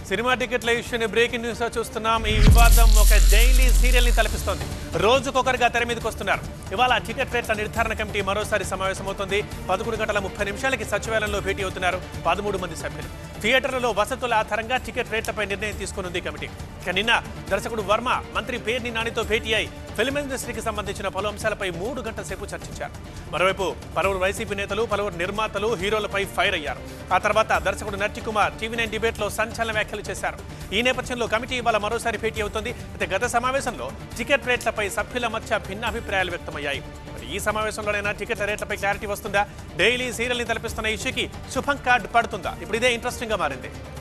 cinema టికెట్ల ఇష్యూని breaking news లో చూస్తున్నాం ఈ వివాదం ఒక డైలీ సీరియల్ ని తలపిస్తోంది రోజుకొకరుగా తెర మీదకి వస్తున్నారు ఇవాళ టికెట్ రేట్ల నిర్ధారణ కమిటీ మరోసారి సమావేశమవుతుంది పదకొండు గంటల ముప్పై నిమిషాలకి సచివాలయంలో భేటీ అవుతున్నారు పదమూడు మంది సభ్యులు థియేటర్లలో వసతుల ఆధారంగా టికెట్ రేట్లపై నిర్ణయం తీసుకునుంది కమిటీ ఇక నిన్న దర్శకుడు వర్మ మంత్రి పేర్ని నానితో భేటీ అయి ఫిల్మ్ ఇండస్ట్రీకి సంబంధించిన పలు అంశాలపై మూడు గంటల సేపు చర్చించారు మరోవైపు పలువురు వైసీపీ నేతలు పలువురు నిర్మాతలు హీరోలపై ఫైర్ అయ్యారు ఆ తర్వాత దర్శకుడు Natti Kumar TV nine debate లో సంచలన వ్యాఖ్యలు చేశారు ఈ నేపథ్యంలో కమిటీ ఇవాళ మరోసారి భేటీ అవుతుంది అయితే గత సమావేశంలో టికెట్ రేట్లపై సభ్యుల మధ్య భిన్నాభిప్రాయాలు వ్యక్తమయ్యాయి మరి ఈ సమావేశంలోనైనా టికెట్ల రేట్లపై క్లారిటీ వస్తుందా డైలీ సీరియల్ ని తలపిస్తున్న ఇష్యూకి శుభం కార్డ్ పడుతుందా ఇప్పుడు ఇదే ఇంట్రెస్టింగ్ గా మారింది